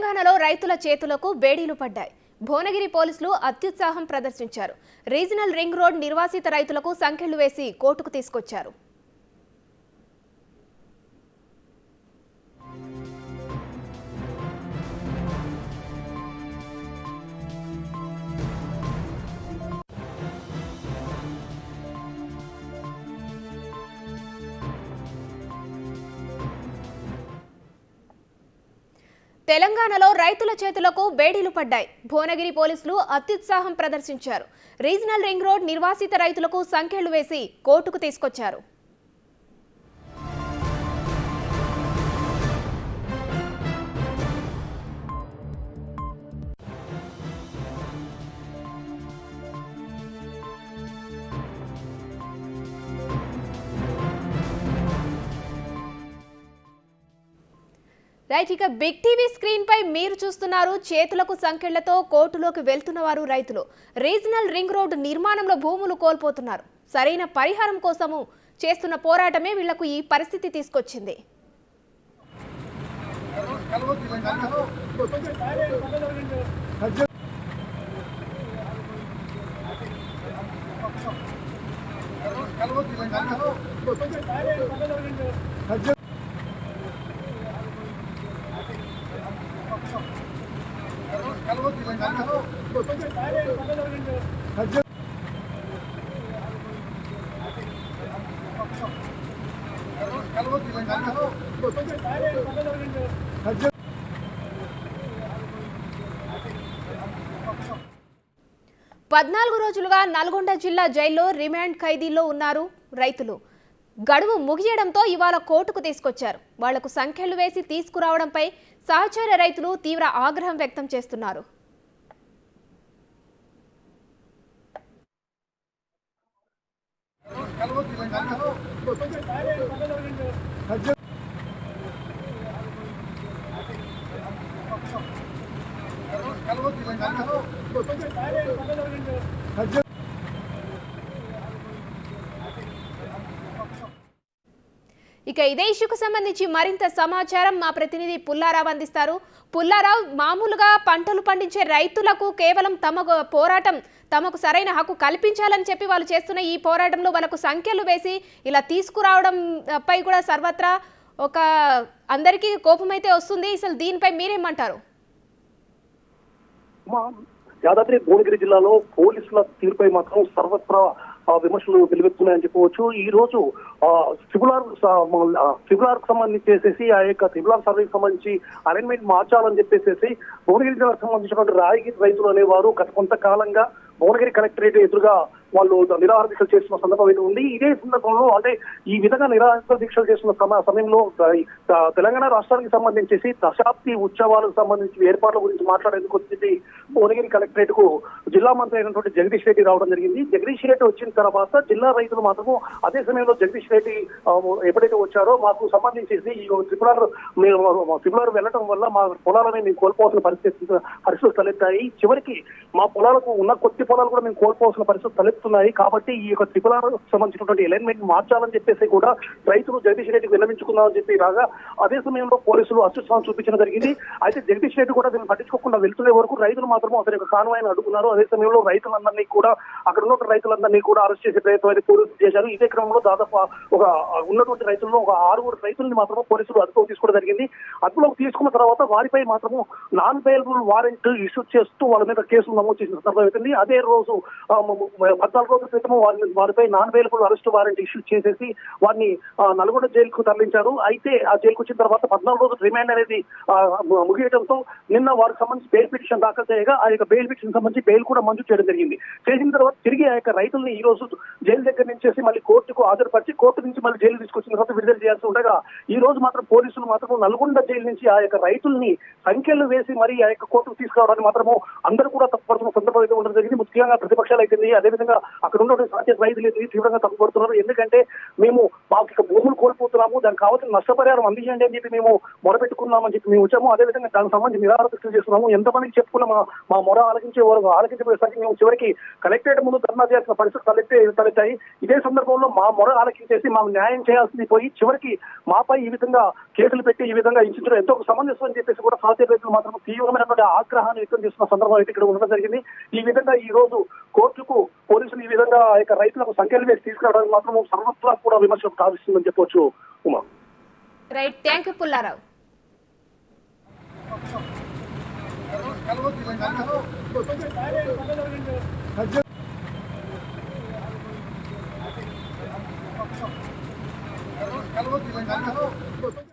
తెలంగాణలో రైతుల చేతులకు బేడీలు పడ్డాయి భువనగిరి పోలీసులు అత్యుత్సాహం ప్రదర్శించారు రీజనల్ రింగ్ రోడ్ నిర్వాసిత రైతులకు సంఖ్యలు వేసి కోర్టుకు తీసుకొచ్చారు తెలంగాణలో రైతుల చేతులకు బేడీలు పడ్డాయి భువనగిరి పోలీసులు అత్యుత్సాహం ప్రదర్శించారు రీజనల్ రింగ్ రోడ్ నిర్వాసిత రైతులకు సంఖ్యలు వేసి కోర్టుకు తీసుకొచ్చారు రైట్ ఇక బిగ్ టీవీ స్క్రీన్ పై మీరు చూస్తున్నారు చేతులకు సంఖ్యలతో కోర్టులోకి వెళ్తున్న వారు రైతులు రీజనల్ రింగ్ రోడ్డు నిర్మాణంలో భూములు కోల్పోతున్నారు సరైన పరిహారం కోసము చేస్తున్న పోరాటమే వీళ్లకు ఈ పరిస్థితి తీసుకొచ్చింది పద్నాలుగు రోజులుగా నల్గొండ జిల్లా జైల్లో రిమాండ్ ఖైదీల్లో ఉన్నారు రైతులు గడువు ముగియడంతో ఇవాళ కోర్టుకు తీసుకొచ్చారు వాళ్లకు సంఖ్యలు వేసి తీసుకురావడంపై సహచర రైతులు తీవ్ర ఆగ్రహం వ్యక్తం చేస్తున్నారు ఇక ఇదే ఇష్యూకు సంబంధించి మరింత సమాచారం మా ప్రతినిధి పుల్లారావు అందిస్తారు పుల్లారావు మామూలుగా పంటలు పండించే రైతులకు కేవలం తమ పోరాటం తమకు సరైన హక్కు కల్పించాలని చెప్పి వాళ్ళు చేస్తున్న ఈ పోరాటంలో వాళ్ళకు సంఖ్యలు వేసి ఇలా తీసుకురావడం ఆ, పై కూడా సర్వత్రా ఒక అందరికీ కోపం అయితే వస్తుంది అసలు దీనిపై మీరేమంటారు మా యాదాద్రి భువనగిరి జిల్లాలో పోలీసుల తీరుపై మాత్రం సర్వత్రా ఆ, విమర్శలు వెలువెత్తున్నాయని చెప్పవచ్చు ఈ రోజు ట్రిబులార్ ట్రిబులార్ కు సంబంధించేసేసి ఆ యొక్క ట్రిబులార్ సర్వేకి సంబంధించి అలైన్మెంట్ మార్చాలని చెప్పేసి భువనగిరి జిల్లాకు సంబంధించినటువంటి రాయగిరి రైతులు అనేవారు గత కొంతకాలంగా భువనగిరి కలెక్టరేట్ ఎదురుగా వాళ్ళు నిరాహార దీక్షలు చేస్తున్న సందర్భం అయితే ఉంది ఇదే సందర్భంలో అంటే ఈ విధంగా నిరాహార దీక్షలు చేస్తున్న సమ- సమయంలో ఆ, తెలంగాణ రాష్ట్రానికి సంబంధించేసి దశాబ్ది ఉత్సవాలకు సంబంధించి ఏర్పాట్ల గురించి మాట్లాడేందుకు వచ్చింది భువనగిరి కలెక్టరేట్ కు జిల్లా మంత్రి అయినటువంటి జగదీష్ రెడ్డి రావడం జరిగింది జగదీష్ రెడ్డి వచ్చిన తర్వాత జిల్లా రైతులు మాత్రము అదే సమయంలో జగదీష్ రెడ్డి ఆ, ఎప్పుడైతే వచ్చారో మాకు సంబంధించేసి ఈ త్రిపురార్ మేము త్రిపురార్ వెళ్ళడం వల్ల మా పొలాలని మేము కోల్పోవాల్సిన పరిస్థితి పరిస్థితులు తలెత్తాయి చివరికి మా పొలాలకు ఉన్న కొద్ది పొలాలు కూడా మేము కోల్పోవాల్సిన పరిస్థితులు తలెత్తున్నాయి కాబట్టి ఈ యొక్క త్రిపురార్ సంబంధించినటువంటి అలైన్మెంట్ మార్చాలని చెప్పేసి కూడా రైతులు జగదీష్ రెడ్డికి విన్నవించుకుందామని చెప్పి రాగా అదే సమయంలో పోలీసులు అత్యుత్సాహం చూపించడం జరిగింది అయితే జగదీష్ రెడ్డి కూడా దీన్ని పట్టించుకోకుండా వెళ్తున్న వరకు రైతులు మాత్రం అతని యొక్క కాన్వాయిని అడుగుతున్నారు అదే సమయంలో రైతులందరినీ కూడా అక్కడ ఉన్న రైతులందరినీ కూడా అరెస్ట్ చేసే ప్రయత్నం అయితే పోలీసులు చేశారు ఇదే క్రమంలో దాదాపు ఒక ఉన్నటువంటి రైతుల్లో ఒక ఆరుగురు రైతుల్ని మాత్రం పోలీసులు అదుపులోకి తీసుకోవడం జరిగింది అదుపులోకి తీసుకున్న తర్వాత వారిపై మాత్రము నాన్ బెయిలబుల్ వారెంట్ ఇష్యూ చేస్తూ వాళ్ళ మీద కేసులు నమోదు చేసిన సందర్భం అవుతుంది అదే రోజు ఆ, మ- మ- పద్నాలుగు రోజుల క్రితం వారిని వారిపై non bailable arrest warrant issue చేసేసి వారిని ఆ, నల్గొండ జైలుకు తరలించారు అయితే ఆ జైలుకు వచ్చిన తర్వాత పద్నాలుగు రోజులు రిమాండ్ అనేది ఆ, ము- ముగియడంతో నిన్న వారికి సంబంధించి బెయిల్ పిటిషన్ దాఖలు చేయగా ఆ యొక్క బెయిల్ పిటిషన్ సంబంధించి బెయిల్ కూడా మంజూరు చేయడం జరిగింది చేసిన తర్వాత తిరిగి ఆ యొక్క రైతుల్ని ఈ రోజు జైలు దగ్గర నుంచి మళ్ళీ కోర్టుకు హాజరుపరిచి కోర్టు నుంచి మళ్ళీ జైలు తీసుకొచ్చిన తర్వాత విడుదల చేయాల్సి ఉండగా ఈ రోజు మాత్రం పోలీసులు మాత్రం నల్గొండ జైలు నుంచి ఆ యొక్క రైతుల్ని సంఖ్యలు వేసి మరి ఆ యొక్క కోర్టుకు తీసుకురావడానికి మాత్రము అందరూ కూడా తప్పడుతున్న సందర్భం అయితే ఉండడం జరిగింది ముఖ్యంగా ప్రతిపక్షాలు అయితే అదేవిధంగా అక్కడ ఉన్నటువంటి సాధ్య రైతులు ఇది తీవ్రంగా తప్పుపడుతున్నారు ఎందుకంటే మేము మాకు ఇక భూములు కోల్పోతున్నాము దానికి కావాల్సిన నష్టపరిహారం అందించండి అని చెప్పి మేము మొరపెట్టుకున్నామని చెప్పి మేము వచ్చాము అదేవిధంగా దానికి సంబంధించి నిరాహార దీక్షలు చేస్తున్నాము ఎంతమందికి చెప్పుకున్నా మా మా మొర ఆలకించే వారు ఆలకించబోయేసరికి మేము చివరికి కలెక్టరేట్ ముందు ధర్నా చేయాల్సిన పరిస్థితి తలెత్తే తలెత్తాయి ఇదే సందర్భంలో మా మొర ఆలకించేసి మాకు న్యాయం చేయాల్సింది పోయి చివరికి మాపై ఈ విధంగా కేసులు పెట్టి ఈ విధంగా హింసించడం ఎంతో సమంజసం అని చెప్పేసి కూడా సాధ్య రైతులు మాత్రం తీవ్రమైనటువంటి ఆగ్రహాన్ని వ్యక్తం చేస్తున్న సందర్భం అయితే ఇక్కడ ఉండడం జరిగింది ఈ విధంగా ఈ రోజు కోర్టుకు పోలీసులు ఈ విధంగా ఆ యొక్క రైతులకు సంఖ్యలు వేసి తీసుకురావడానికి మాత్రం సర్వత్రా కూడా విమర్శలు కావిస్తుందని చెప్పొచ్చు Uma right thank you Pullarao కలవద్దు